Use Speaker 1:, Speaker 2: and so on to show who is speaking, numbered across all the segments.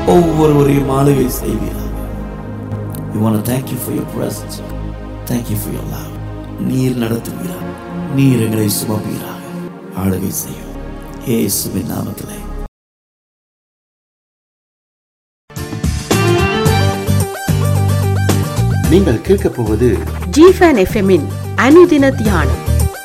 Speaker 1: ஒவ்வொருவரையும் ஆளுகை செய்வீராக We want to thank you for your presence. Thank you for your love. நீர் நடத்துவீராக நீர் எங்களை சுமப்பீராக ஆளுகை செய்யும் இயேசுவின் நாமத்திலே
Speaker 2: நீங்கள் கேட்கப் போவது
Speaker 3: ஜிஃபன் எஃப்எம்மின் அனுதின தியானம்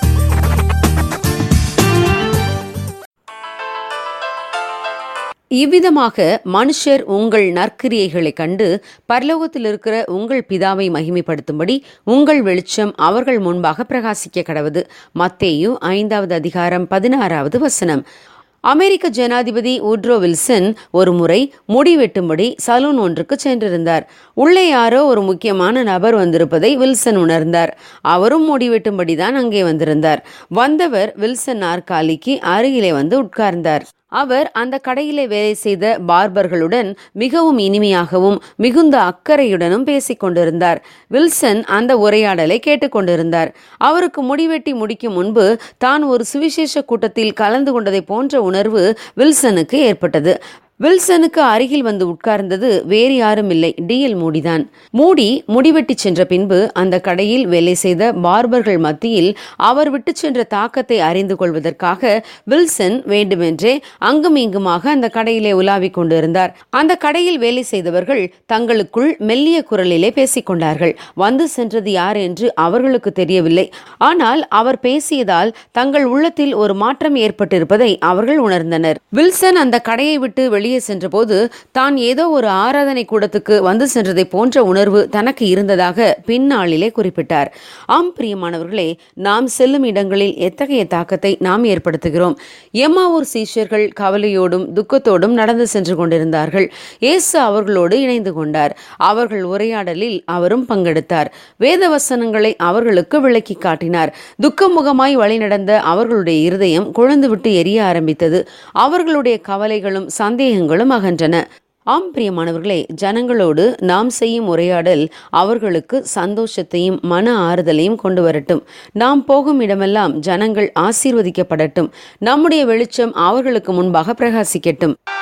Speaker 4: இவ்விதமாக மனுஷர் உங்கள் நற்கிரியைகளைக் கண்டு பரலோகத்தில் இருக்கிற உங்கள் பிதாவை மகிமைப்படுத்தும்படி உங்கள் வெளிச்சம் அவர்கள் முன்பாக பிரகாசிக்க கடவுது மத்தேயு ஐந்தாவது அதிகாரம் பதினாறாவது வசனம் அமெரிக்க ஜனாதிபதி உட்ரோ வில்சன் ஒரு முறை முடி வெட்டும்படி சலூன் ஒன்றுக்கு சென்றிருந்தார் உள்ளே யாரோ ஒரு முக்கியமான நபர் வந்திருப்பதை வில்சன் உணர்ந்தார் அவரும் முடி வெட்டும்படி தான் அங்கே வந்திருந்தார் வந்தவர் வில்சன் நாற்காலிக்கு அருகிலே வந்து உட்கார்ந்தார் அவர் அந்த கடையிலே வேலை செய்த பார்பர்களுடன் மிகவும் இனிமையாகவும் மிகுந்த அக்கறையுடனும் பேசிக் கொண்டிருந்தார் வில்சன் அந்த உரையாடலை கேட்டுக்கொண்டிருந்தார் அவருக்கு முடிவெட்டி முடிக்கும் முன்பு தான் ஒரு சுவிசேஷ கூட்டத்தில் கலந்து கொண்டதை போன்ற உணர்வு வில்சனுக்கு ஏற்பட்டது வில்சனுக்கு அருகில் வந்து உட்கார்ந்தது வேறு யாரும் இல்லை டிஎல் மூடிதான் மூடி முடிவெட்டி சென்ற பின்பு அந்த கடையில் வேலை செய்த பார்பர்கள் மத்தியில் அவர் விட்டு சென்ற தாக்கத்தை அறிந்து கொள்வதற்காக வில்சன் வேண்டுமென்றே அங்கும் இங்குமாக அந்த கடையிலே உலாவிக் கொண்டிருந்தார் அந்த கடையில் வேலை செய்தவர்கள் தங்களுக்குள் மெல்லிய குரலிலே பேசிக்கொண்டார்கள் வந்து சென்றது யார் என்று அவர்களுக்கு தெரியவில்லை ஆனால் அவர் பேசியதால் தங்கள் உள்ளத்தில் ஒரு மாற்றம் ஏற்பட்டிருப்பதை அவர்கள் உணர்ந்தனர் வில்சன் அந்த கடையை விட்டு வெளியே சென்றபோது தான் ஏதோ ஒரு ஆராதனை கூடத்துக்கு வந்து சென்றதை போன்ற உணர்வு தனக்கு இருந்ததாக பின்னாளிலே குறிப்பிட்டார் ஆம் பிரியமானவர்களே நாம் செல்லும் இடங்களில் எத்தகைய தாக்கத்தை நாம் ஏற்படுத்துகிறோம் எம்மாவூர் சீஷர்கள் கவலையோடும் துக்கத்தோடும் நடந்து சென்று கொண்டிருந்தார்கள் இயேசு அவர்களோடு இணைந்து கொண்டார் அவர்கள் உரையாடலில் அவரும் பங்கெடுத்தார் வேத வசனங்களை அவர்களுக்கு விளக்கி காட்டினார் துக்கமுகமாய் வழிநடந்த அவர்களுடைய இருதயம் கொழுந்துவிட்டு எரிய ஆரம்பித்தது அவர்களுடைய கவலைகளும் சந்தேகங்களும் அகன்றன ஆம் பிரியமானவர்களே ஜனங்களோடு நாம் செய்யும் உரையாடல் அவர்களுக்கு சந்தோஷத்தையும் மன ஆறுதலையும் கொண்டு வரட்டும் நாம் போகும் இடமெல்லாம் ஜனங்கள் ஆசீர்வதிக்கப்படட்டும் நம்முடைய வெளிச்சம் அவர்களுக்கு முன்பாக பிரகாசிக்கட்டும்